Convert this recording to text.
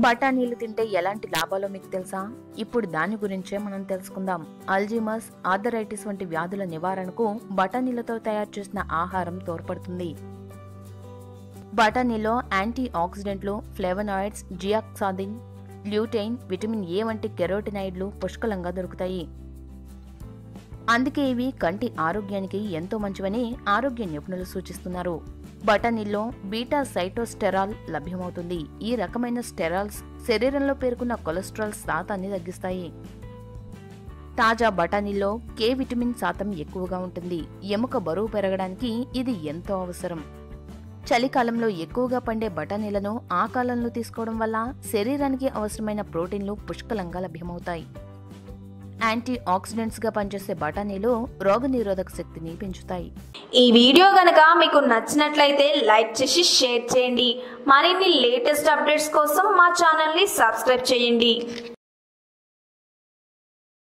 బఠానీలు తింటే ఎలాంటి లాభాలో మీకు తెలుసా ఇప్పుడు దాని గురించే మనం తెలుసుకుందాం అల్జీమస్ ఆర్థరైటిస్ వంటి వ్యాధుల నివారణకు బఠానీలతో తయారు చేసిన ఆహారం తోడ్పడుతుంది బఠానీలో యాంటీ ఆక్సిడెంట్లు flavonoids zeaxanthin lutein vitamin A వంటి కెరోటినాయిడ్లు పుష్కలంగా దొరుకుతాయి అందుకే ఇవి కంటి ఆరోగ్యానికి ఎంతో మంచివని ఆరోగ్య నిపుణులు సూచిస్తున్నారు బఠానీల్లో బీటా సైటోస్టెరాల్ లభ్యమవుతుంది ఈ రకమైన స్టెరాల్స్ శరీరంలో పేర్కొన్న కొలెస్ట్రాల్ శాతాన్ని తగ్గిస్తాయి తాజా బఠానీల్లో కే విటమిన్ శాతం ఎక్కువగా ఉంటుంది ఎముక బరువు పెరగడానికి ఇది ఎంతో అవసరం చలికాలంలో ఎక్కువగా పండే బఠానీలను ఆ కాలంలో తీసుకోవడం వల్ల శరీరానికి అవసరమైన ప్రోటీన్లు పుష్కలంగా లభ్యమవుతాయి యాంటీ ఆక్సిడెంట్స్ గా పనిచేసే బఠానీలు రోగనిరోధక శక్తిని పెంచుతాయి ఈ వీడియో గనక మీకు నచ్చినట్లయితే లైక్ చేసి షేర్ చేయండి మరిన్ని లేటెస్ట్ అప్డేట్స్ కోసం మా ఛానల్ని సబ్స్క్రైబ్ చేయండి